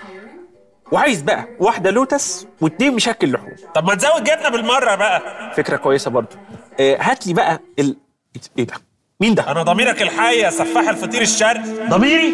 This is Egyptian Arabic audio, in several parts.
وعايز بقى واحده لوتس واتنين مشكل لحوم طب ما تزود جبنه بالمره بقى فكره كويسه برضو آه هات لي بقى ال ايه ده مين ده انا ضميرك الحي يا سفاح الفطير الشرقي ضميري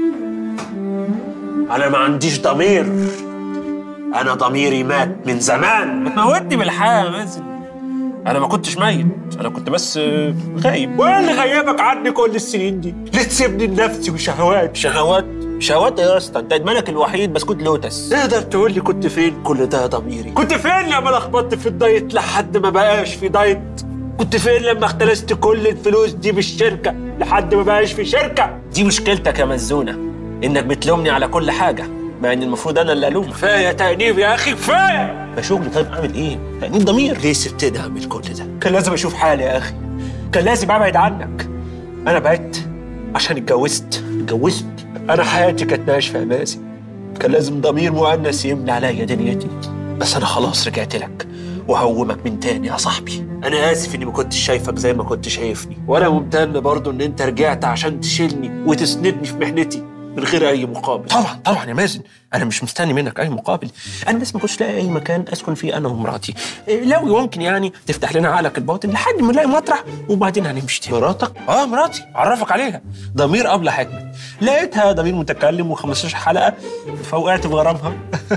انا ما عنديش ضمير انا ضميري مات من زمان بتموتني بالحياه يا مازن انا ما كنتش ميت انا كنت بس آه، غايب وايه اللي غيبك عني كل السنين دي ليه تسيبني لنفسي وشهوات شهوات شهوات إيه يا اسطى انت ادمانك الوحيد بسكوت لوتس تقدر تقول لي كنت فين كل ده يا ضميري كنت فين لما لخبطت في الدايت لحد ما بقاش في دايت كنت فين لما اختلست كل الفلوس دي بالشركه لحد ما بقاش في شركه دي مشكلتك يا مزونه انك بتلومني على كل حاجه مع ان المفروض انا اللي الومك كفايه تأنيب يا اخي كفايه فشغلي طيب اعمل ايه تأنيب ضمير ليه سبتني اعمل كل ده كان لازم اشوف حالي يا اخي كان لازم ابعد عنك انا بعدت عشان اتجوزت اتجوزت انا حياتي كانت ناشفه يا مازن كان لازم ضمير مؤنث يملى عليا دنيتي بس انا خلاص رجعت لك وهومك من تاني يا صاحبي انا اسف اني ما كنتش شايفك زي ما كنت شايفني وانا ممتن برضو ان انت رجعت عشان تشيلني وتسندني في محنتي من غير اي مقابل طبعا طبعا يا مازن انا مش مستني منك اي مقابل انا بس ما كنتش لاقي اي مكان اسكن فيه انا ومراتي إيه، لو يمكن يعني تفتح لنا عقلك الباطن لحد ما نلاقي مطرح وبعدين هنمشي تاني مراتك اه مراتي اعرفك عليها ضمير ابله حكمه لقيتها ضمير متكلم و15 حلقه فوقعت في غرامها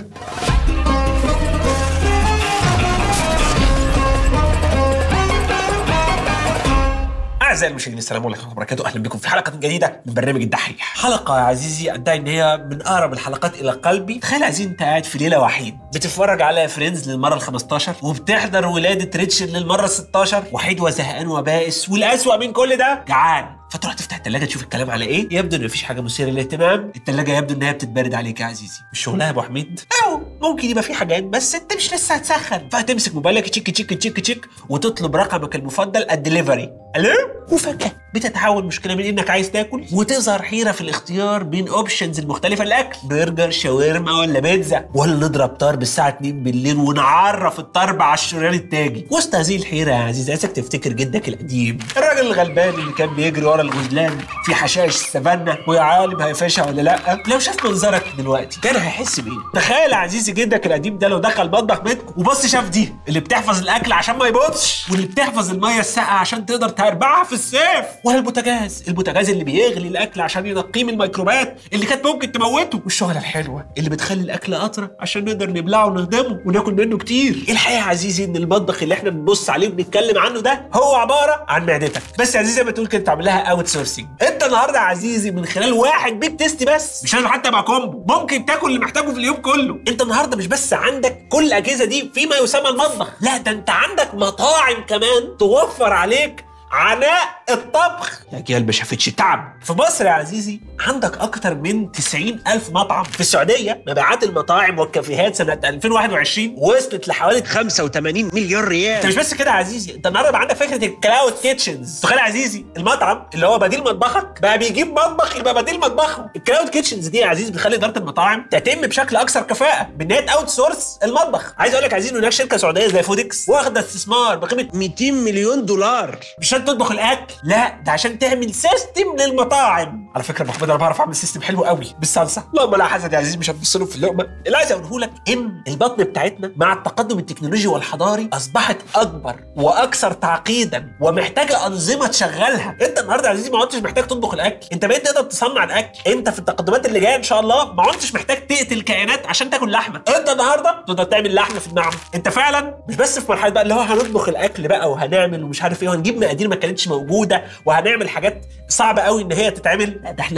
أعزائي المشاهدين السلام عليكم ورحمة الله وبركاته أهلا بكم في حلقة جديدة من برنامج الدحيح حلقة يا عزيزي أدعي إن هي من أقرب الحلقات إلى قلبي تخيل عزيزي أنت قاعد في ليلة وحيد بتتفرج على فريندز للمرة ال 15 وبتحضر ولادة ريتشل للمرة ال 16 وحيد وزهقان وبائس والأسوأ من كل ده جعان فتروح تفتح التلاجة تشوف الكلام على ايه يبدو ان مفيش حاجه مثيره للاهتمام التلاجة يبدو ان هي بتتبرد عليك يا عزيزي مش شغلها يا ابو حميد او ممكن يبقى في حاجات بس انت مش لسه هتسخن فهتمسك موبايلك تشيك تشيك تشيك تشيك وتطلب رقمك المفضل الدليفري الو وفجاه بتتحول مشكله من انك عايز تاكل وتظهر حيره في الاختيار بين اوبشنز المختلفه للاكل برجر شاورما ولا بيتزا ولا نضرب طار بالساعه 2 بالليل ونعرف الطرب على الشريان التاجي وسط هذه الحيره يا عزيزي عايزك تفتكر جدك القديم الراجل الغلبان اللي كان بيجري ورا الغزلان في حشائش السافانا ويا عالم هيفشع ولا لا لو شاف منظرك دلوقتي كان هيحس بايه تخيل يا عزيزي جدك القديم ده لو دخل مطبخ بيتكم وبص شاف دي اللي بتحفظ الاكل عشان ما يبوظش واللي بتحفظ الميه الساقعه عشان تقدر تربعها في الصيف ولا البوتاجاز البوتاجاز اللي بيغلي الاكل عشان ينقيه من الميكروبات اللي كانت ممكن تموته والشغله الحلوه اللي بتخلي الاكل اطرى عشان نقدر نبلعه ونهضمه وناكل منه كتير الحقيقه يا عزيزي ان المطبخ اللي احنا بنبص عليه وبنتكلم عنه ده هو عباره عن معدتك بس يا عزيزي زي ما تقول كده تعمل لها اوت سورسنج انت النهارده يا عزيزي من خلال واحد بيج تيست بس مش لازم حتى يبقى كومبو ممكن تاكل اللي محتاجه في اليوم كله انت النهارده مش بس عندك كل الاجهزه دي فيما يسمى المطبخ لا ده انت عندك مطاعم كمان توفر عليك عناء الطبخ يا جيال ما شافتش تعب في مصر يا عزيزي عندك اكتر من 90 الف مطعم في السعوديه مبيعات المطاعم والكافيهات سنه 2021 وصلت لحوالي 85 مليون ريال انت مش بس كده يا عزيزي انت النهارده بقى عندك فكره الكلاود كيتشنز تخيل يا عزيزي المطعم اللي هو بديل مطبخك بقى بيجيب مطبخ يبقى بديل مطبخه الكلاود كيتشنز دي يا عزيزي بتخلي اداره المطاعم تتم بشكل اكثر كفاءه بان هي اوت سورس المطبخ عايز اقول لك يا عزيزي ان هناك شركه سعوديه زي فودكس واخده استثمار بقيمه 200 مليون دولار مش عشان تطبخ الاكل لا ده عشان تعمل سيستم للمطاعم على فكره يا محمد انا بعرف اعمل سيستم حلو قوي بالصلصه اللهم لا حسد يا عزيزي مش هتبص له في اللقمه اللي عايز اقوله لك ان البطن بتاعتنا مع التقدم التكنولوجي والحضاري اصبحت اكبر واكثر تعقيدا ومحتاجه انظمه تشغلها انت النهارده يا عزيزي ما عدتش محتاج تطبخ الاكل انت بقيت تقدر تصنع الاكل انت في التقدمات اللي جايه ان شاء الله ما عدتش محتاج تقتل كائنات عشان تاكل لحمه انت النهارده تقدر تعمل لحمه في المعمل انت فعلا مش بس في مرحله بقى اللي هو هنطبخ الاكل بقى وهنعمل ومش عارف ايه وهنجيب مقادير ما كانتش موجوده وهنعمل حاجات صعبه قوي ان هي تتعمل لا ده احنا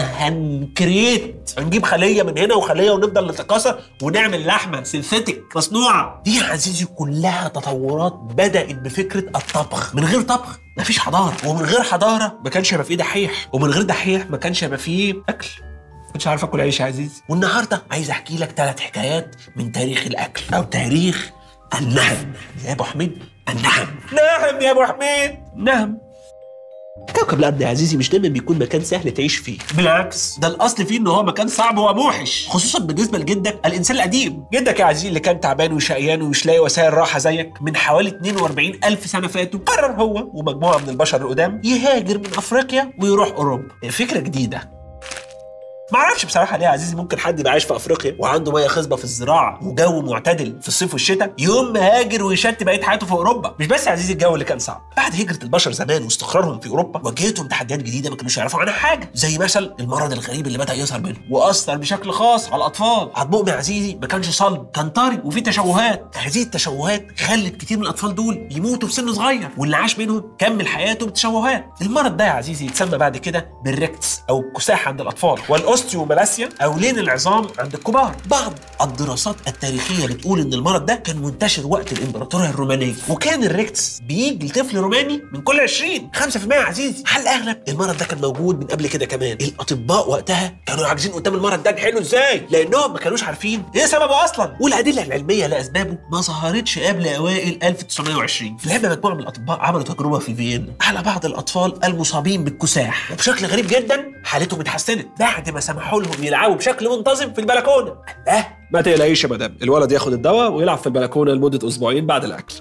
هنكريت هنجيب خليه من هنا وخليه ونفضل نتكاثر ونعمل لحمه سينثيتك مصنوعه دي يا عزيزي كلها تطورات بدات بفكره الطبخ من غير طبخ مفيش حضاره ومن غير حضاره ما كانش هيبقى فيه دحيح ومن غير دحيح ما كانش هيبقى فيه اكل كنتش عارف اكل عيش يا عزيزي والنهارده عايز احكي لك ثلاث حكايات من تاريخ الاكل او تاريخ النهم يا ابو حميد النهم نهم يا ابو حميد نهم كوكب الارض يا عزيزي مش دايما بيكون مكان سهل تعيش فيه بالعكس ده الاصل فيه ان هو مكان صعب وموحش خصوصا بالنسبه لجدك الانسان القديم جدك يا عزيزي اللي كان تعبان وشقيان ومش لاقي وسائل راحه زيك من حوالي 42 الف سنه فاتوا قرر هو ومجموعه من البشر القدام يهاجر من افريقيا ويروح اوروبا فكره جديده ما اعرفش بصراحه ليه يا عزيزي ممكن حد يبقى عايش في افريقيا وعنده ميه خصبه في الزراعه وجو معتدل في الصيف والشتاء يوم مهاجر ويشت بقيه حياته في اوروبا مش بس يا عزيزي الجو اللي كان صعب بعد هجره البشر زمان واستقرارهم في اوروبا واجهتهم تحديات جديده ما كانوش يعرفوا عنها حاجه زي مثلا المرض الغريب اللي بدا يظهر منهم واثر بشكل خاص على الاطفال عظمهم يا عزيزي ما كانش صلب كان طري وفيه تشوهات هذه التشوهات خلت كتير من الاطفال دول يموتوا في سن صغير واللي عاش منهم كمل حياته بتشوهات المرض ده يا عزيزي يتسمى بعد كده بالريكتس او الكساح عند الاطفال والاوستيومالاسيا او لين العظام عند الكبار بعض الدراسات التاريخيه بتقول ان المرض ده كان منتشر وقت الامبراطوريه الرومانيه وكان الريكتس بيجي لطفل روماني من كل 20 5% يا عزيزي على الاغلب المرض ده كان موجود من قبل كده كمان الاطباء وقتها كانوا عاجزين قدام المرض ده نحله ازاي لانهم ما كانوش عارفين ايه سببه اصلا والادله العلميه لاسبابه ما ظهرتش قبل اوائل 1920 في الحقيقه مجموعه من الاطباء عملوا تجربه في فيينا على بعض الاطفال المصابين بالكساح وبشكل غريب جدا حالتهم اتحسنت بعد ما سمحوا لهم يلعبوا بشكل منتظم في البلكونه الله ما تقلقيش يا مدام الولد ياخد الدواء ويلعب في البلكونه لمده اسبوعين بعد الاكل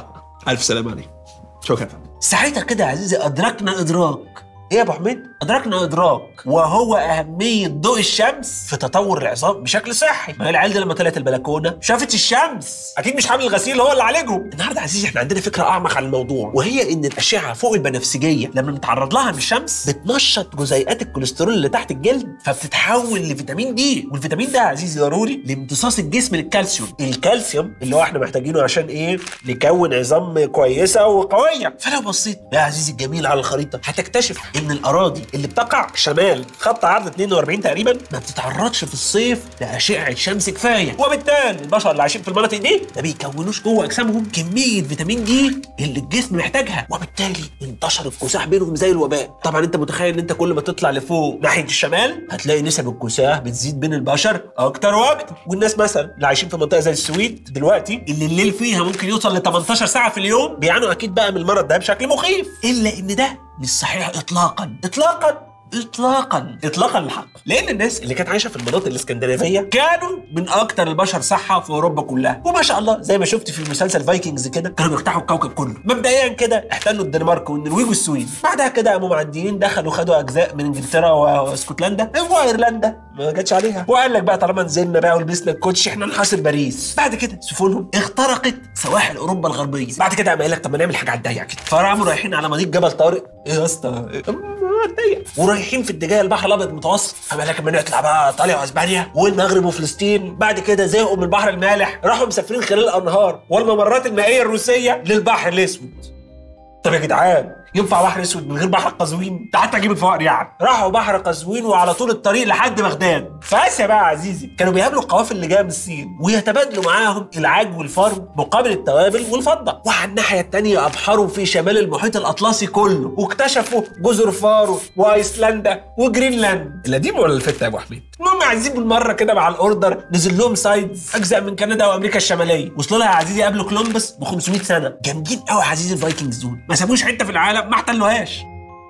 الف سلامه عليك شكرا ساعتها كده يا عزيزي ادركنا ادراك ايه يا ابو حميد؟ ادركنا ادراك وهو اهميه ضوء الشمس في تطور العظام بشكل صحي، ما هي العيال دي لما طلعت البلكونه شافت الشمس، اكيد مش حامل الغسيل هو اللي عالجهم. النهارده يا عزيزي احنا عندنا فكره اعمق عن الموضوع وهي ان الاشعه فوق البنفسجيه لما بنتعرض لها من الشمس بتنشط جزيئات الكوليسترول اللي تحت الجلد فبتتحول لفيتامين دي، والفيتامين ده يا عزيزي ضروري لامتصاص الجسم للكالسيوم، الكالسيوم اللي هو احنا محتاجينه عشان ايه؟ نكون عظام كويسه وقويه، فلو بصيت يا عزيزي الجميل على الخريطه هتكتشف ان الاراضي اللي بتقع شمال خط عرض 42 تقريبا ما بتتعرضش في الصيف لاشعه شمس كفايه وبالتالي البشر اللي عايشين في المناطق دي ما بيكونوش جوه اجسامهم كميه فيتامين دي اللي الجسم محتاجها وبالتالي انتشر الكساح بينهم زي الوباء طبعا انت متخيل ان انت كل ما تطلع لفوق ناحيه الشمال هتلاقي نسب الكساح بتزيد بين البشر اكتر واكتر والناس مثلا اللي عايشين في منطقه زي السويد دلوقتي اللي الليل فيها ممكن يوصل ل 18 ساعه في اليوم بيعانوا اكيد بقى من المرض ده بشكل مخيف الا ان ده مش صحيح اطلاقا اطلاقا اطلاقا اطلاقا الحق لان الناس اللي كانت عايشه في المناطق الاسكندنافيه كانوا من اكتر البشر صحه في اوروبا كلها وما شاء الله زي ما شفت في مسلسل فايكنجز كده كانوا بيفتحوا الكوكب كله مبدئيا كده احتلوا الدنمارك والنرويج والسويد بعدها كده قاموا معديين دخلوا خدوا اجزاء من انجلترا واسكتلندا وايرلندا ما جاتش عليها وقال لك بقى طالما نزلنا بقى ولبسنا الكوتش احنا نحاصر باريس بعد كده سفنهم اخترقت سواحل اوروبا الغربيه بعد كده قام قال لك طب ما نعمل حاجه على الضيق كده فقاموا رايحين على مضيق جبل طارق ايه يا اسطى إيه؟ الضيق ورايحين في اتجاه البحر الابيض المتوسط فما لك لما نطلع بقى ايطاليا واسبانيا والمغرب وفلسطين بعد كده زهقوا من البحر المالح راحوا مسافرين خلال الانهار والممرات المائيه الروسيه للبحر الاسود طب يا جدعان ينفع بحر اسود من غير بحر قزوين؟ ده حتى اجيب الفقر يعني راحوا بحر قزوين وعلى طول الطريق لحد بغداد في اسيا بقى يا عزيزي كانوا بيقابلوا القوافل اللي جايه من الصين ويتبادلوا معاهم العاج والفرو مقابل التوابل والفضه وعلى الناحيه الثانيه ابحروا في شمال المحيط الاطلسي كله واكتشفوا جزر فارو وايسلندا وجرينلاند القديم ولا الفتة يا ابو حميد المهم يا عزيزي بالمره كده مع الاوردر نزل لهم سايدز اجزاء من كندا وامريكا الشماليه وصلوا لها يا عزيزي قبل كولومبس ب 500 سنه جامدين قوي يا عزيزي الفايكنجز دول ما سابوش حته في العالم ما احتلوهاش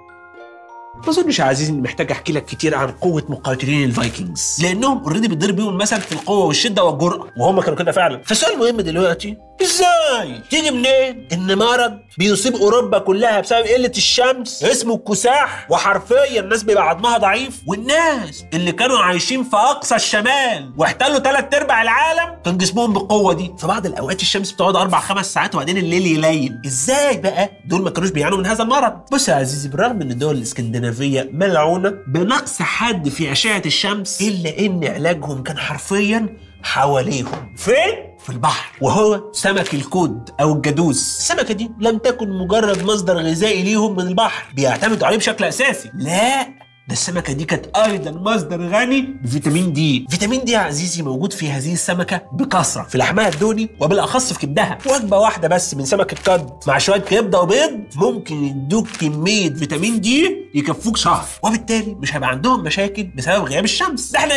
ما اظنش يا عزيزي اني محتاج احكي لك كتير عن قوه مقاتلين الفايكنجز لانهم اوريدي بيتضرب بيهم المثل في القوه والشده والجرأه وهم كانوا كده فعلا فالسؤال المهم دلوقتي ازاي تيجي منين ان مرض بيصيب اوروبا كلها بسبب قله الشمس اسمه الكساح وحرفيا الناس بيبقى عظمها ضعيف والناس اللي كانوا عايشين في اقصى الشمال واحتلوا ثلاث ارباع العالم كان جسمهم بالقوه دي في بعض الاوقات الشمس بتقعد اربع خمس ساعات وبعدين الليل يليل ازاي بقى دول ما كانوش بيعانوا من هذا المرض بص يا عزيزي بالرغم ان الدول الاسكندنافيه ملعونه بنقص حد في اشعه الشمس الا ان علاجهم كان حرفيا حواليهم فين في البحر وهو سمك الكود او الجدوس السمكه دي لم تكن مجرد مصدر غذائي ليهم من البحر بيعتمدوا عليه بشكل اساسي لا ده السمكه دي كانت ايضا مصدر غني بفيتامين دي فيتامين دي يا عزيزي موجود في هذه السمكه بكثره في لحمها الدوني وبالاخص في كبدها وجبه واحده بس من سمك القد مع شويه كبده وبيض ممكن يدوك كميه فيتامين دي يكفوك شهر وبالتالي مش هيبقى عندهم مشاكل بسبب غياب الشمس ده احنا يمكن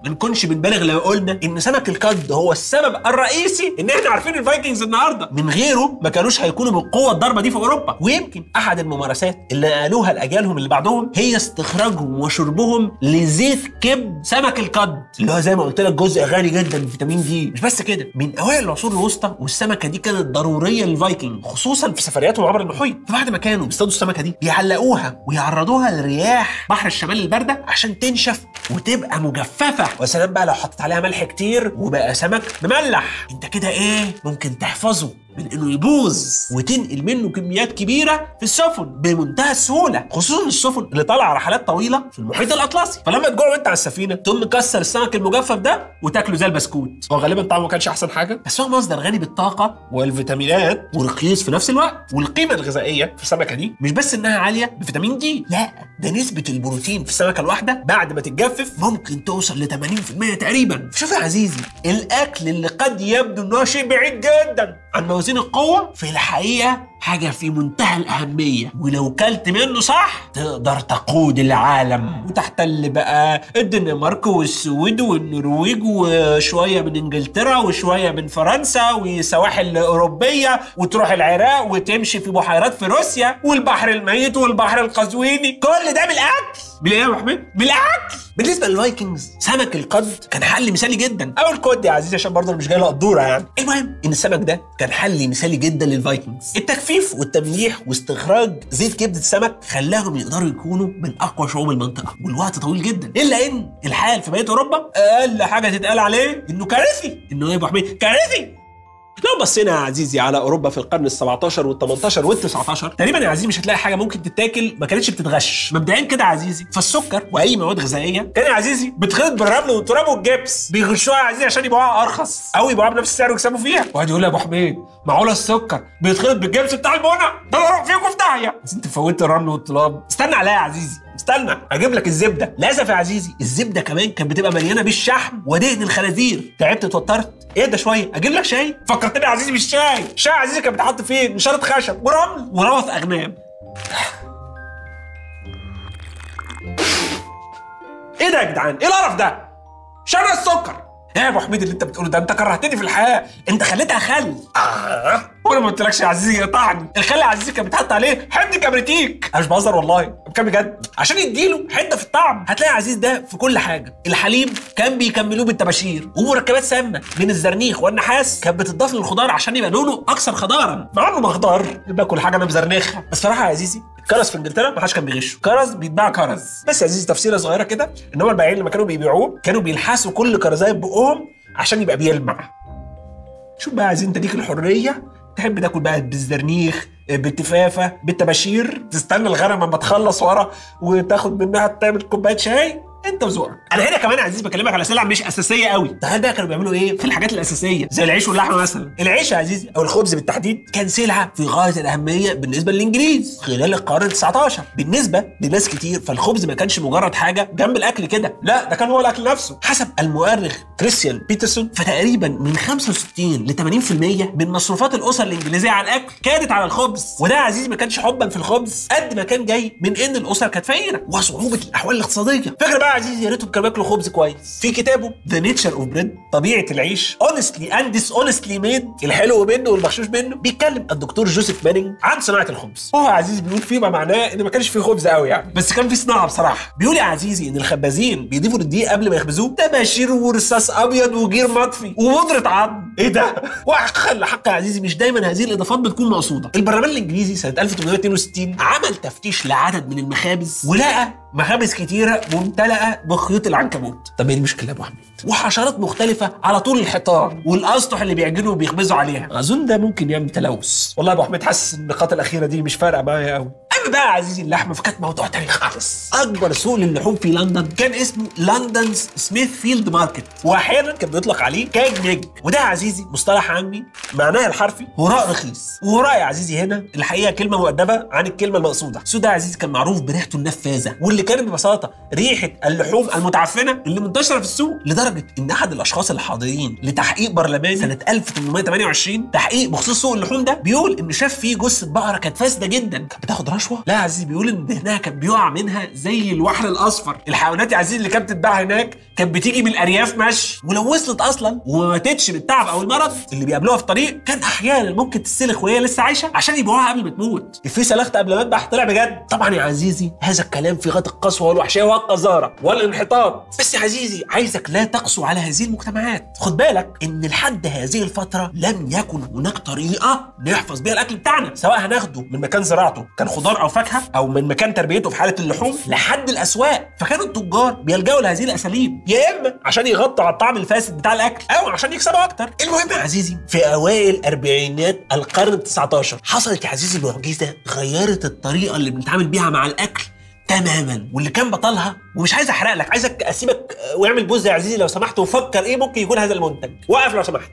ما نكونش بنبالغ لو قلنا ان سمك القد هو السبب الرئيسي ان احنا عارفين الفايكنجز النهارده من غيره ما كانوش هيكونوا بالقوه الضربه دي في اوروبا ويمكن احد الممارسات اللي قالوها لاجيالهم اللي بعدهم هي استخراجهم وشربهم لزيت كبد سمك القد اللي هو زي ما قلت لك جزء غني جدا من فيتامين دي مش بس كده من اوائل العصور الوسطى والسمكه دي كانت ضروريه للفايكنج خصوصا في سفرياتهم عبر المحيط فبعد ما كانوا بيصطادوا السمكه دي بيعلقوها ويعرضوها لرياح بحر الشمال البارده عشان تنشف وتبقى مجففه وسلام بقى لو حطيت عليها ملح كتير وبقى سمك مملح انت كده ايه ممكن تحفظه من انه يبوظ وتنقل منه كميات كبيره في السفن بمنتهى السهوله خصوصا السفن اللي طالعه رحلات طويله في المحيط الاطلسي فلما تجوع وانت على السفينه تقوم مكسر السمك المجفف ده وتاكله زي البسكوت هو غالبا طعمه ما كانش احسن حاجه بس هو مصدر غني بالطاقه والفيتامينات ورخيص في نفس الوقت والقيمه الغذائيه في السمكه دي مش بس انها عاليه بفيتامين دي لا ده نسبه البروتين في السمكه الواحده بعد ما تتجفف ممكن توصل ل 80% تقريبا شوف يا عزيزي الاكل اللي قد يبدو انه شيء بعيد جدا عن موازين القوه في الحقيقه حاجة في منتهى الأهمية ولو كلت منه صح تقدر تقود العالم وتحتل بقى الدنمارك والسويد والنرويج وشوية من إنجلترا وشوية من فرنسا وسواحل أوروبية وتروح العراق وتمشي في بحيرات في روسيا والبحر الميت والبحر القزويني كل ده بالأكل بالايه يا محمد؟ بالاكل بالنسبه للفايكنجز سمك القد كان حل مثالي جدا او الكود يا عزيزي عشان برضه أنا مش جاي له قدوره يعني المهم ان السمك ده كان حل مثالي جدا للفايكنجز التجفيف والتمليح واستخراج زيت كبده السمك خلاهم يقدروا يكونوا من اقوى شعوب المنطقه والوقت طويل جدا الا ان الحال في بقيه اوروبا اقل حاجه تتقال عليه انه كارثي انه ايه يا ابو حميد كارثي لو بصينا يا عزيزي على اوروبا في القرن ال 17 وال 18 وال 19 تقريبا يا عزيزي مش هتلاقي حاجه ممكن تتاكل ما كانتش بتتغش مبدئيا كده يا عزيزي فالسكر واي مواد غذائيه كان يا عزيزي بتخلط بالرمل والتراب والجبس بيغشوها يا عزيزي عشان يبيعوها ارخص او يبيعوها بنفس السعر ويكسبوا فيها واحد يقول لي يا ابو حميد معقوله السكر بيتخلط بالجبس بتاع البنا ده انا اروح فيكم في داهيه بس انت فوتت الرمل والتراب استنى عليا يا عزيزي استنى اجيب لك الزبده للاسف يا عزيزي الزبده كمان كانت بتبقى مليانه بالشحم ودهن الخنازير تعبت اتوترت اهدى شويه اجيب لك شاي فكرتني يا عزيزي بالشاي الشاي يا عزيزي كان بيتحط فين نشاره خشب ورمل وروث اغنام ايه ده يا جدعان ايه القرف ده شر السكر ايه يا ابو حميد اللي انت بتقوله ده انت كرهتني في الحياه انت خليتها خل آه. وانا ما قلتلكش يا عزيزي يقطعني الخل يا عزيزي كان بيتحط عليه حمض كبريتيك انا مش بهزر والله بكلم بجد عشان يديله حده في الطعم هتلاقي يا عزيز ده في كل حاجه الحليب كان بيكملوه بالطباشير ومركبات سامه من الزرنيخ والنحاس كانت بتضاف للخضار عشان يبقى لونه اكثر خضارا مع انه مخضر باكل حاجه انا مزرنخها بس صراحه يا عزيزي كرز في انجلترا ما حدش كان بيغشه كرز بيتباع كرز بس يا عزيزي تفصيله صغيره كده ان هم البائعين لما كانوا بيبيعوه كانوا بيلحسوا كل كرزايه ببقهم عشان يبقى بيلمع شوف بقى عايزين انت ليك الحريه تحب تاكل بقى بالزرنيخ بالتفافه بالطباشير تستنى الغنم اما تخلص ورا وتاخد منها تعمل كوبايه شاي انت وذوقك انا هنا كمان يا عزيز بكلمك على سلع مش اساسيه قوي تخيل بقى كانوا بيعملوا ايه في الحاجات الاساسيه زي العيش واللحمه مثلا العيش يا عزيزي او الخبز بالتحديد كان سلعه في غايه الاهميه بالنسبه للانجليز خلال القرن ال19 بالنسبه لناس كتير فالخبز ما كانش مجرد حاجه جنب الاكل كده لا ده كان هو الاكل نفسه حسب المؤرخ كريستيان بيترسون فتقريبا من 65 ل 80% من مصروفات الاسر الانجليزيه على الاكل كانت على الخبز وده يا عزيزي ما كانش حبا في الخبز قد ما كان جاي من ان الاسر كانت فقيره وصعوبه الاحوال الاقتصاديه فاكر بقى يا عزيزي يا ريتهم كانوا بياكلوا خبز كويس في كتابه ذا نيتشر اوف بريد طبيعه العيش اونستلي اند ديس اونستلي ميد الحلو منه والمغشوش منه بيتكلم الدكتور جوزيف مانينج عن صناعه الخبز هو يا عزيزي بيقول فيما معناه ان ما كانش فيه خبز قوي يعني بس كان في صناعه بصراحه بيقول يا عزيزي ان الخبازين بيضيفوا للدقيق قبل ما يخبزوه تباشير ورصاص ابيض وجير مطفي وبودره عظم ايه ده وحق حق يا عزيزي مش دايما هذه الاضافات بتكون مقصوده البرلمان الانجليزي سنه 1862 عمل تفتيش لعدد من المخابز ولقى مخابز كتيره ممتلئه بخيوط العنكبوت طب ايه المشكله يا ابو حميد وحشرات مختلفه على طول الحيطان والاسطح اللي بيعجنوا وبيخبزوا عليها اظن ده ممكن يعمل تلوث والله يا ابو حميد حاسس ان النقاط الاخيره دي مش فارقه معايا قوي اما بقى يا عزيزي اللحمه فكانت موضوع تاني خالص اكبر سوق للحوم في لندن كان اسمه لندنز سميث فيلد ماركت واحيانا كان بيطلق عليه كاج نيج وده يا عزيزي مصطلح عامي معناه الحرفي هراء رخيص وهراء يا عزيزي هنا الحقيقه كلمه مؤدبه عن الكلمه المقصوده السوق ده يا عزيزي كان معروف بريحته النفاذه واللي كانت ببساطه ريحه اللحوم المتعفنه اللي منتشره في السوق لدرجه ان احد الاشخاص الحاضرين لتحقيق برلماني سنه 1828 تحقيق بخصوص سوق اللحوم ده بيقول ان شاف فيه جثه بقره كانت فاسده جدا كانت بتاخد رشوه صفوه لا يا عزيزي بيقول ان دهنها كان بيقع منها زي الوحل الاصفر الحيوانات يا عزيزي اللي كانت بتتباع هناك كانت بتيجي من الارياف مشي ولو وصلت اصلا وما ماتتش من التعب او المرض اللي بيقابلوها في الطريق كان احيانا ممكن تتسلخ وهي لسه عايشه عشان يبيعوها قبل ما تموت في سلخت قبل ما اذبح طلع بجد طبعا يا عزيزي هذا الكلام في غايه القسوه والوحشيه والقذاره والانحطاط بس يا عزيزي عايزك لا تقسو على هذه المجتمعات خد بالك ان لحد هذه الفتره لم يكن هناك طريقه نحفظ بيها الاكل بتاعنا سواء هناخده من مكان زراعته كان خضار او فاكهه او من مكان تربيته في حاله اللحوم لحد الاسواق فكانوا التجار بيلجأوا لهذه الاساليب يا اما عشان يغطوا على الطعم الفاسد بتاع الاكل او عشان يكسبوا اكتر المهم يا عزيزي في اوائل اربعينات القرن ال 19 حصلت يا عزيزي معجزه غيرت الطريقه اللي بنتعامل بيها مع الاكل تماما واللي كان بطلها ومش عايز احرق لك عايزك اسيبك آه، واعمل بوز يا عزيزي لو سمحت وفكر ايه ممكن يكون هذا المنتج وقف لو سمحت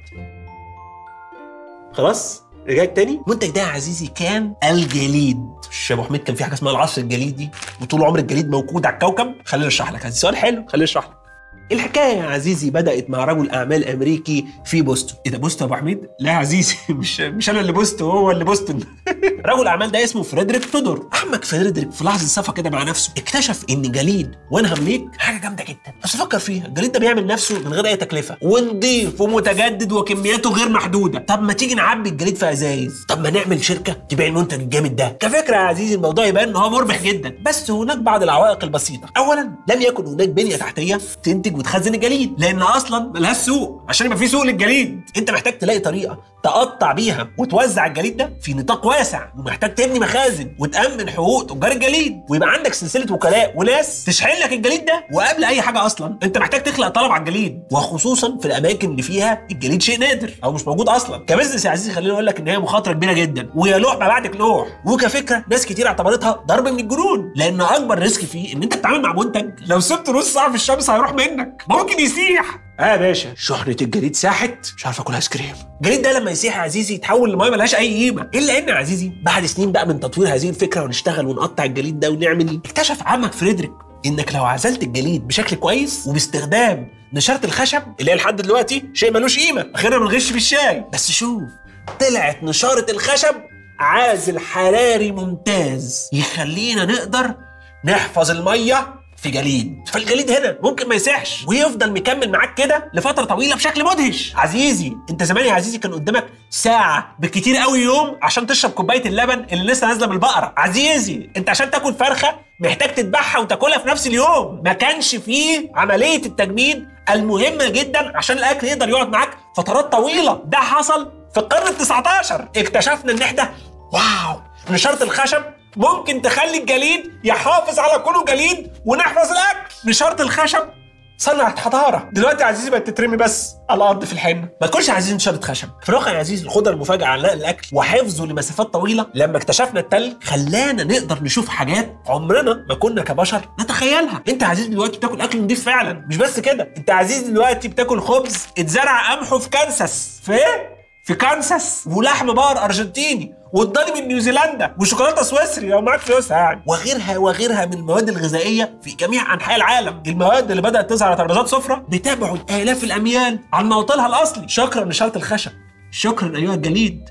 خلاص رجعت تاني المنتج ده يا عزيزي كان الجليد مش يا ابو حميد كان في حاجه اسمها العصر الجليدي وطول عمر الجليد موجود على الكوكب خليني اشرح لك هذا سؤال حلو خليني اشرح لك الحكايه يا عزيزي بدات مع رجل اعمال امريكي في بوسطن ايه ده بوسطن يا ابو حميد لا يا عزيزي مش مش انا اللي بوسطن هو اللي بوسطن رجل اعمال ده اسمه فريدريك تودور عمك فريدريك في لحظه صفا كده مع نفسه اكتشف ان جليد وانهام ليك حاجه جامده جدا بس فكر فيها الجليد ده بيعمل نفسه من غير اي تكلفه ونضيف ومتجدد وكمياته غير محدوده طب ما تيجي نعبي الجليد في ازايز طب ما نعمل شركه تبيع المنتج الجامد ده كفكره يا عزيزي الموضوع يبان ان هو مربح جدا بس هناك بعض العوائق البسيطه اولا لم يكن هناك بنيه تحتيه تنتج وتخزن الجليد لان اصلا ملهاش سوق عشان يبقى في سوق للجليد انت محتاج تلاقي طريقه تقطع بيها وتوزع الجليد ده في نطاق واسع ومحتاج تبني مخازن وتامن حقوق تجار الجليد ويبقى عندك سلسله وكلاء وناس تشحن لك الجليد ده وقبل اي حاجه اصلا انت محتاج تخلق طلب على الجليد وخصوصا في الاماكن اللي فيها الجليد شيء نادر او مش موجود اصلا كبزنس يا عزيزي خليني اقول لك ان هي مخاطره كبيره جدا ويا لوح ما بعدك لوح وكفكره ناس كتير اعتبرتها ضرب من الجنون لان اكبر ريسك فيه ان انت بتتعامل مع منتج لو سبت نص ساعه في الشمس هيروح منك ممكن يسيح اه يا باشا شحنة الجليد ساحت مش عارف اكل ايس كريم الجليد ده لما يسيح يا عزيزي يتحول لميه ملهاش اي قيمه الا ان يا عزيزي بعد سنين بقى من تطوير هذه الفكره ونشتغل ونقطع الجليد ده ونعمل اكتشف عمك فريدريك انك لو عزلت الجليد بشكل كويس وباستخدام نشاره الخشب اللي هي لحد دلوقتي شيء ملوش قيمه اخرنا بنغش في الشاي بس شوف طلعت نشاره الخشب عازل حراري ممتاز يخلينا نقدر نحفظ الميه في جليد فالجليد هنا ممكن ما يسيحش ويفضل مكمل معاك كده لفتره طويله بشكل مدهش عزيزي انت زمان يا عزيزي كان قدامك ساعه بالكتير قوي يوم عشان تشرب كوبايه اللبن اللي لسه نازله من البقره عزيزي انت عشان تاكل فرخه محتاج تذبحها وتاكلها في نفس اليوم ما كانش فيه عمليه التجميد المهمه جدا عشان الاكل يقدر يقعد معاك فترات طويله ده حصل في القرن ال 19 اكتشفنا ان احنا واو نشاره الخشب ممكن تخلي الجليد يحافظ على كونه جليد ونحفظ الاكل نشاره الخشب صنعت حضاره دلوقتي يا عزيزي بقت تترمي بس على الارض في الحنه ما تكونش يا عزيزي نشاره خشب في الواقع يا عزيزي القدره المفاجاه على نقل الاكل وحفظه لمسافات طويله لما اكتشفنا التلج خلانا نقدر نشوف حاجات عمرنا ما كنا كبشر نتخيلها انت يا عزيزي دلوقتي بتاكل اكل نضيف فعلا مش بس كده انت يا عزيزي دلوقتي بتاكل خبز اتزرع قمحه في كانساس في ايه في كانساس ولحم بقر ارجنتيني والضاني من نيوزيلندا وشوكولاته سويسري لو معاك فلوسها يعني وغيرها وغيرها من المواد الغذائيه في جميع انحاء العالم المواد اللي بدات تظهر على ترابيزات سفره بتبعد الاف الاميال عن موطنها الاصلي شكرا لشاره الخشب شكرا ايها الجليد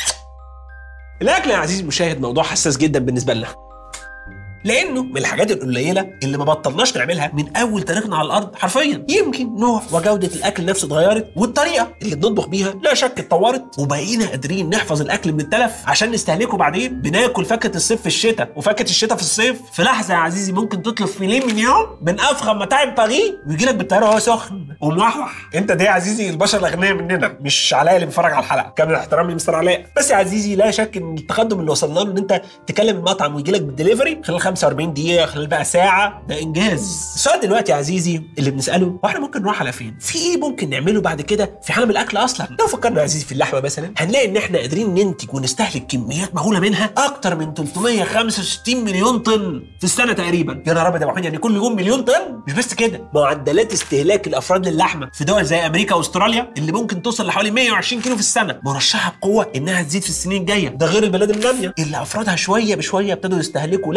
الاكل يا عزيزي المشاهد موضوع حساس جدا بالنسبه لنا لانه من الحاجات القليله اللي ما بطلناش نعملها من اول تاريخنا على الارض حرفيا يمكن نوع وجوده الاكل نفسه اتغيرت والطريقه اللي بنطبخ بيها لا شك اتطورت وبقينا قادرين نحفظ الاكل من التلف عشان نستهلكه بعدين بناكل فاكهه الصيف في الشتاء وفاكهه الشتاء في الصيف في لحظه يا عزيزي ممكن تطلب فيليه من يوم من افخم مطاعم باريس ويجي لك بالطياره وهو سخن وموحوح انت ده يا عزيزي البشر الاغنياء مننا مش علاء اللي بيتفرج على الحلقه كامل احترامي لمستر علاء بس يا عزيزي لا شك ان التقدم اللي وصلنا له ان انت تكلم المطعم ويجي لك بالدليفري خلال 45 دقيقه خلال بقى ساعه ده انجاز السؤال دلوقتي يا عزيزي اللي بنساله هو احنا ممكن نروح على فين في ايه ممكن نعمله بعد كده في عالم الاكل اصلا لو فكرنا يا عزيزي في اللحمه مثلا هنلاقي ان احنا قادرين ننتج ونستهلك كميات مهوله منها اكتر من 365 مليون طن في السنه تقريبا يا نهار ابيض يا محمد يعني كل يوم مليون طن مش بس كده معدلات استهلاك الافراد للحمه في دول زي امريكا واستراليا اللي ممكن توصل لحوالي 120 كيلو في السنه مرشحه بقوه انها تزيد في السنين الجايه ده غير البلاد الناميه اللي افرادها شويه بشويه ابتدوا يستهلكوا لحمه بشكل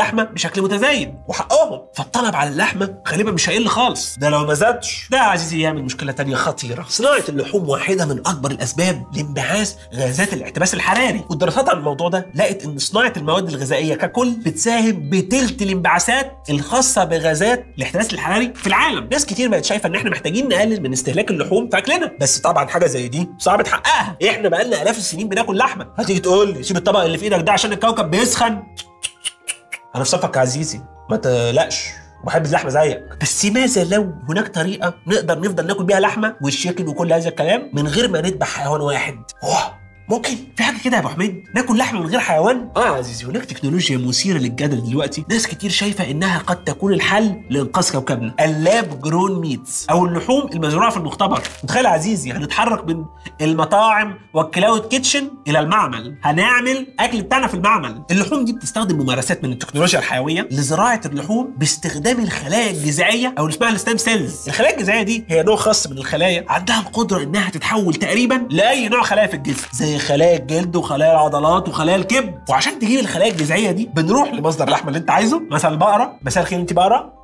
بشكل متزايد وحقهم فالطلب على اللحمه غالبا مش هيقل خالص ده لو ما زادش ده يا عزيزي يعمل مشكله تانية خطيره صناعه اللحوم واحده من اكبر الاسباب لانبعاث غازات الاحتباس الحراري والدراسات عن الموضوع ده لقت ان صناعه المواد الغذائيه ككل بتساهم بتلت الانبعاثات الخاصه بغازات الاحتباس الحراري في العالم ناس كتير بقت شايفه ان احنا محتاجين نقلل من استهلاك اللحوم في اكلنا بس طبعا حاجه زي دي صعب تحققها احنا بقالنا الاف السنين بناكل لحمه هتيجي تقول لي سيب الطبق اللي في ايدك ده عشان الكوكب بيسخن انا في صفك يا عزيزي ما تقلقش بحب اللحمه زيك بس ماذا لو هناك طريقه نقدر نفضل ناكل بيها لحمه والشيكن وكل هذا الكلام من غير ما نذبح حيوان واحد اوه ممكن في حاجه كده يا ابو حميد ناكل لحمه من غير حيوان اه يا عزيزي هناك تكنولوجيا مثيره للجدل دلوقتي ناس كتير شايفه انها قد تكون الحل لانقاذ كوكبنا اللاب جرون ميتس او اللحوم المزروعه في المختبر متخيل يا عزيزي هنتحرك من المطاعم والكلاود كيتشن الى المعمل هنعمل اكل بتاعنا في المعمل اللحوم دي بتستخدم ممارسات من التكنولوجيا الحيويه لزراعه اللحوم باستخدام الخلايا الجذعيه او اللي اسمها الستام سيلز الخلايا الجذعيه دي هي نوع خاص من الخلايا عندها القدره انها تتحول تقريبا لاي نوع خلايا في الجسم زي خلايا الجلد وخلايا العضلات وخلايا الكبد وعشان تجيب الخلايا الجذعيه دي بنروح لمصدر اللحمه اللي انت عايزه مثلا البقره مساء الخير انت بقره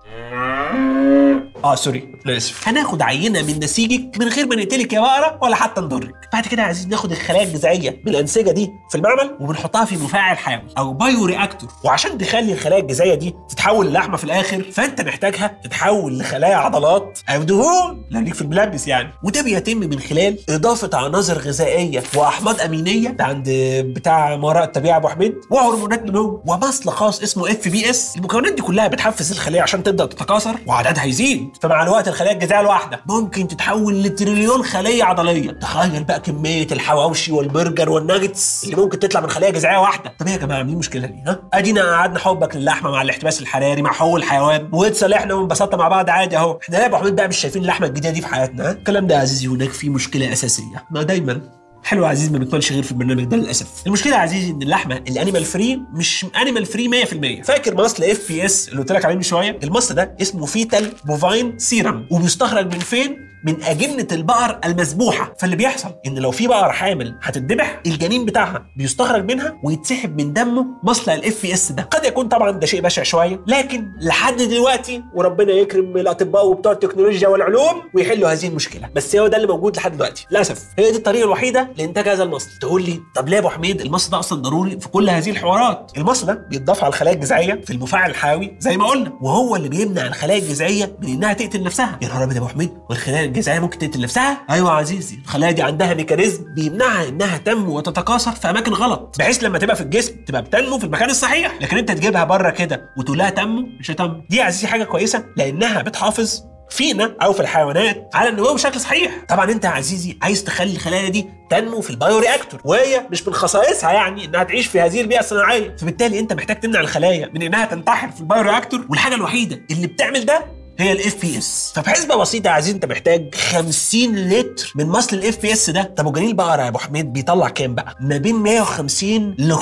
اه سوري انا اسف هناخد عينه من نسيجك من غير ما نقتلك يا بقره ولا حتى نضرك بعد كده عايزين ناخد الخلايا الجذعيه من الانسجه دي في المعمل وبنحطها في مفاعل حيوي او بايو رياكتور وعشان تخلي الخلايا الجذعيه دي تتحول للحمه في الاخر فانت محتاجها تتحول لخلايا عضلات او دهون لا ليك في الملبس يعني وده بيتم من خلال اضافه عناصر غذائيه واحماض امينيه ده عند بتاع ما وراء الطبيعه ابو حميد وهرمونات نمو ومصل خاص اسمه اف بي اس المكونات دي كلها بتحفز الخليه عشان تبدا تتكاثر وعددها يزيد فمع الوقت الخلايا الجذعيه الواحده ممكن تتحول لتريليون خليه عضليه تخيل بقى كميه الحواوشي والبرجر والناجتس اللي ممكن تطلع من خليه جذعيه واحده طب ايه يا جماعه عاملين مشكله ليه ها ادينا قعدنا حبك للحمه مع الاحتباس الحراري مع حقوق الحيوان واتصالحنا وانبسطنا مع بعض عادي اهو احنا ليه يا ابو حميد بقى مش شايفين اللحمه الجديده دي في حياتنا ها الكلام ده يا عزيزي هناك في مشكله اساسيه ما دايما حلو يا عزيز ما بيكونش غير في البرنامج ده للاسف المشكله يا عزيزي ان اللحمه الانيمال فري مش انيمال فري 100% فاكر مصل اف بي اس اللي قلت لك عليه من شويه المصل ده اسمه فيتال بوفاين سيرم وبيستخرج من فين من أجنة البقر المذبوحة فاللي بيحصل إن لو في بقر حامل هتتذبح الجنين بتاعها بيستخرج منها ويتسحب من دمه مصل الاف بي اس ده قد يكون طبعا ده شيء بشع شوية لكن لحد دلوقتي وربنا يكرم الأطباء وبتوع التكنولوجيا والعلوم ويحلوا هذه المشكلة بس هو ده اللي موجود لحد دلوقتي للأسف هي دي الطريقة الوحيدة لإنتاج هذا المصل تقول لي طب ليه يا أبو حميد المصل ده أصلا ضروري في كل هذه الحوارات المصل ده بيتضاف على الخلايا الجذعية في المفاعل الحيوي زي ما قلنا وهو اللي بيمنع الخلايا الجذعية من إنها تقتل نفسها يا نهار أبيض يا أبو حميد والخلايا الجذعية ممكن تقتل نفسها ايوه يا عزيزي الخلايا دي عندها ميكانيزم بيمنعها انها تنمو وتتكاثر في اماكن غلط بحيث لما تبقى في الجسم تبقى بتنمو في المكان الصحيح لكن انت تجيبها بره كده وتقول لها تنمو مش هتنمو دي يا عزيزي حاجه كويسه لانها بتحافظ فينا او في الحيوانات على النمو بشكل صحيح طبعا انت يا عزيزي عايز تخلي الخلايا دي تنمو في البايو رياكتور وهي مش من خصائصها يعني انها تعيش في هذه البيئه الصناعيه فبالتالي انت محتاج تمنع الخلايا من انها تنتحر في البايو رياكتور والحاجه الوحيده اللي بتعمل ده هي الاف بي اس فبحسبه بسيطه يا عزيزي انت محتاج 50 لتر من مصل الاف بي اس ده طب وجنين البقره يا ابو حميد بيطلع كام بقى ما بين 150 ل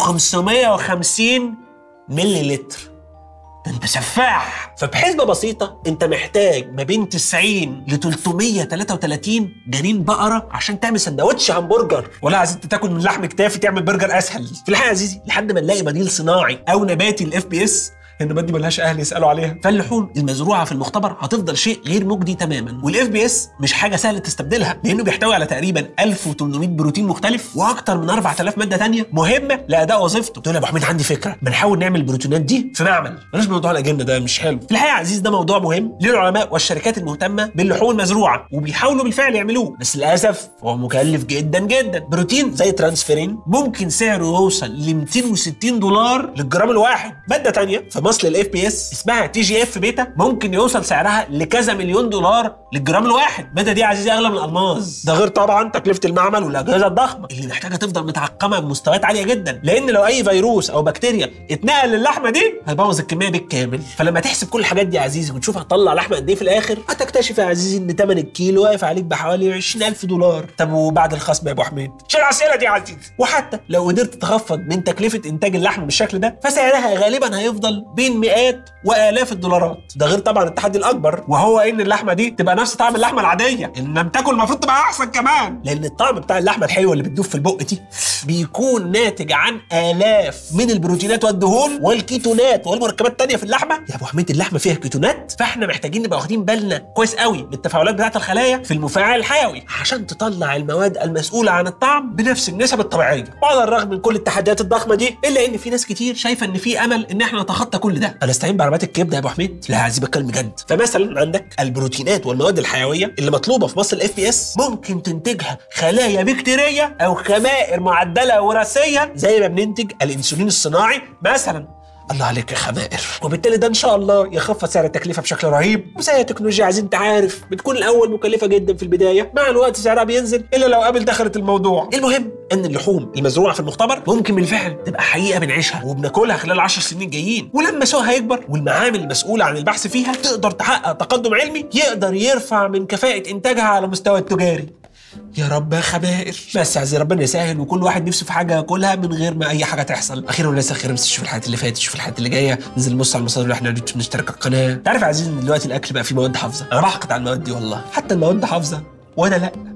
550 ملي لتر ده انت سفاح فبحسبه بسيطه انت محتاج ما بين 90 ل 333 جنين بقره عشان تعمل سندوتش همبرجر ولا عايز انت تاكل من لحم كتافي تعمل برجر اسهل في الحقيقه يا عزيزي لحد ما نلاقي بديل صناعي او نباتي الاف بي اس النبات دي ملهاش اهل يسالوا عليها فاللحوم المزروعه في المختبر هتفضل شيء غير مجدي تماما والاف بي اس مش حاجه سهله تستبدلها لانه بيحتوي على تقريبا 1800 بروتين مختلف واكتر من 4000 ماده تانية مهمه لاداء وظيفته تقول يا ابو حميد عندي فكره بنحاول نعمل البروتينات دي في معمل بلاش موضوع الاجنه ده مش حلو في الحقيقه يا عزيز ده موضوع مهم للعلماء والشركات المهتمه باللحوم المزروعه وبيحاولوا بالفعل يعملوه بس للاسف هو مكلف جدا جدا بروتين زي ترانسفيرين ممكن سعره يوصل ل 260 دولار للجرام الواحد ماده تانية في مصل الاف بي اس اسمها تي جي اف بيتا ممكن يوصل سعرها لكذا مليون دولار للجرام الواحد الماده دي يا عزيزي اغلى من الالماس ده غير طبعا تكلفه المعمل والاجهزه الضخمه اللي محتاجه تفضل متعقمه بمستويات عاليه جدا لان لو اي فيروس او بكتيريا اتنقل للحمه دي هيبوظ الكميه بالكامل فلما تحسب كل الحاجات دي يا عزيزي وتشوف هتطلع لحمه قد ايه في الاخر هتكتشف يا عزيزي ان ثمن الكيلو واقف عليك بحوالي 20000 دولار طب وبعد الخصم يا ابو حميد شيل الاسئله دي يا عزيزي وحتى لو قدرت تخفض من تكلفه انتاج اللحم بالشكل ده فسعرها غالبا هيفضل بين مئات والاف الدولارات ده غير طبعا التحدي الاكبر وهو ان اللحمه دي تبقى نفس طعم اللحمه العاديه ان لم تكن المفروض تبقى احسن كمان لان الطعم بتاع اللحمه الحلوه اللي بتدوب في البق دي بيكون ناتج عن الاف من البروتينات والدهون والكيتونات والمركبات التانية في اللحمه يا ابو حميد اللحمه فيها كيتونات فاحنا محتاجين نبقى واخدين بالنا كويس قوي من التفاعلات بتاعه الخلايا في المفاعل الحيوي عشان تطلع المواد المسؤوله عن الطعم بنفس النسب الطبيعيه وعلى الرغم من كل التحديات الضخمه دي الا ان في ناس كتير شايفه ان في امل ان احنا نتخطى كل ده انا استعين بعربات الكبده يا ابو حميد لا عايز بتكلم بجد فمثلا عندك البروتينات والمواد الحيويه اللي مطلوبه في مصل الاف بي اس ممكن تنتجها خلايا بكتيريه او خمائر معدله وراثيا زي ما بننتج الانسولين الصناعي مثلا الله عليك يا خمائر وبالتالي ده ان شاء الله يخفض سعر التكلفه بشكل رهيب وزي التكنولوجيا عايزين انت عارف بتكون الاول مكلفه جدا في البدايه مع الوقت سعرها بينزل الا لو ابل دخلت الموضوع المهم ان اللحوم المزروعه في المختبر ممكن بالفعل تبقى حقيقه بنعيشها وبناكلها خلال 10 سنين جايين ولما سوقها يكبر والمعامل المسؤوله عن البحث فيها تقدر تحقق تقدم علمي يقدر يرفع من كفاءه انتاجها على مستوى التجاري يا رب يا خبائر بس عايز ربنا يسهل وكل واحد نفسه في حاجه ياكلها من غير ما اي حاجه تحصل اخيرا وليس اخيرا بس شوف الحلقات اللي فاتت شوف الحلقات اللي جايه ننزل نبص على المصادر اللي احنا على اليوتيوب نشترك القناه تعرف يا عزيزي ان دلوقتي الاكل بقى فيه مواد حافظه انا بحقد على المواد دي والله حتى المواد حافظه وانا لا